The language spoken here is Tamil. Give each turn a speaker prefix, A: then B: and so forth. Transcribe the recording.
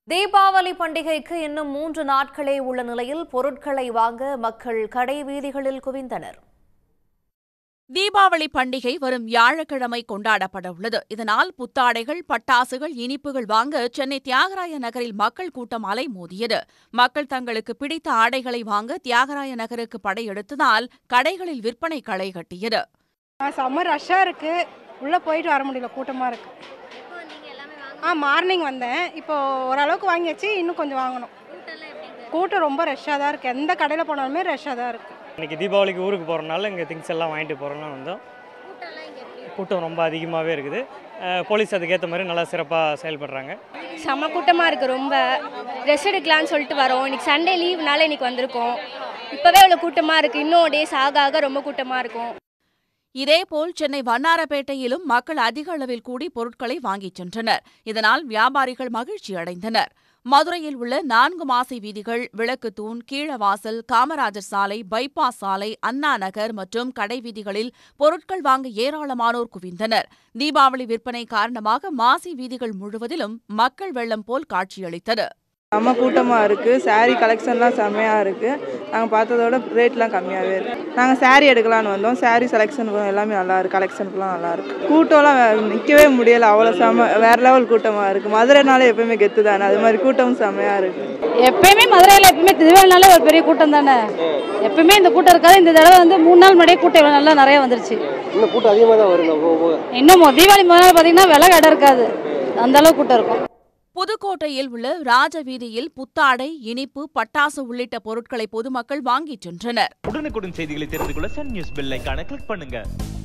A: தீபாவளி பண்டிகைக்கு இன்னும் மூன்று நாட்களே உள்ள நிலையில் பொருட்களை வாங்க மக்கள் கடை வீதிகளில் குவிந்தனர்
B: தீபாவளி பண்டிகை வரும் வியாழக்கிழமை கொண்டாடப்பட உள்ளது இதனால் புத்தாடைகள் பட்டாசுகள் இனிப்புகள் வாங்க சென்னை தியாகராய நகரில் மக்கள் கூட்டம் அலைமோதியது மக்கள் தங்களுக்கு பிடித்த ஆடைகளை வாங்க தியாகராய நகருக்கு படையெடுத்ததால் கடைகளில் விற்பனை களை கட்டியது
C: ஆ செம்ம ரஷ்ஷாக இருக்குது உள்ளே போயிட்டு வர முடியல கூட்டமாக இருக்குது ஆ மார்னிங் வந்தேன் இப்போ ஓரளவுக்கு வாங்கியாச்சு இன்னும் கொஞ்சம் வாங்கணும் கூட்டம் ரொம்ப ரஷ்ஷாக தான் இருக்குது எந்த கடையில் போனாலுமே ரஷ்ஷாக தான் இருக்குது
D: இன்னைக்கு தீபாவளிக்கு ஊருக்கு போகிறனால இங்கே திங்ஸ் எல்லாம் வாங்கிட்டு போகிறோம்னா வந்தோம் கூட்டம் ரொம்ப அதிகமாகவே இருக்குது அஹ் போலீஸ் அதுக்கேற்ற மாதிரி நல்லா சிறப்பாக செயல்படுறாங்க
E: செம்ம கூட்டமாக இருக்குது ரொம்ப ட்ரெஸ் எடுக்கலான்னு சொல்லிட்டு வரோம் இன்னைக்கு சண்டே லீவ்னால இன்னைக்கு வந்திருக்கோம் இப்போவே இவ்வளோ கூட்டமாக இருக்குது இன்னும் டேஸ் ஆக ஆக ரொம்ப கூட்டமாக இருக்கும்
B: இதேபோல் சென்னை வண்ணாரப்பேட்டையிலும் மக்கள் அதிக அளவில் கூடி பொருட்களை வாங்கிச் சென்றனர் இதனால் வியாபாரிகள் மகிழ்ச்சி அடைந்தனர் மதுரையில் உள்ள நான்கு மாசி வீதிகள் விளக்குத்தூண் கீழவாசல் காமராஜர் சாலை பைபாஸ் சாலை அண்ணா நகர் மற்றும் கடை வீதிகளில் பொருட்கள் வாங்க ஏராளமானோர் குவிந்தனர் தீபாவளி விற்பனை காரணமாக மாசி வீதிகள் முழுவதிலும் மக்கள் வெள்ளம் போல் காட்சியளித்தது
F: செம்ம கூட்டமாக இருக்குது saree கலெக்ஷன்லாம் செம்மையாக இருக்குது நாங்கள் பார்த்ததோட ரேட்லாம் கம்மியாகவே இருக்குது நாங்கள் saree எடுக்கலான்னு வந்தோம் saree செலெக்ஷன் எல்லாமே நல்லா இருக்குது கலெக்ஷனுக்குலாம் நல்லா இருக்குது கூட்டம்லாம் நிற்கவே முடியலை அவ்வளோ செம்ம வேறு லெவல் கூட்டமாக இருக்குது மதுரைனாலே எப்பயுமே கெத்து தானே அது மாதிரி கூட்டமும் செம்மையாக இருக்குது
G: எப்பயுமே மதுரையில் எப்பயுமே திருவிழானாலே ஒரு பெரிய கூட்டம் தானே எப்பயுமே இந்த கூட்டம் இருக்காது இந்த தடவை வந்து மூணு நாள் முன்னாடியே கூட்டம் இவ்வளோ நல்லா நிறைய வந்துருச்சு
H: இன்னும் கூட்டம் அதிகமாக தான் வரும் போக போக
G: இன்னும் மொ- தீபாவளி முதல் நாள் பார்த்தீங்கன்னா விலை இடம் இருக்காது அந்த அளவு கூட்டம் இருக்கும்
B: புதுக்கோட்டையில் உள்ள ராஜ வீதியில் புத்தாடை இனிப்பு பட்டாசு உள்ளிட்ட பொருட்களை பொதுமக்கள் வாங்கிச் சென்றனர்
I: உடனுக்குடன் செய்திகளை தெரிந்து கொள்ள சன் நியூஸ் பெல் ஐகானை கிளிக் பண்ணுங்க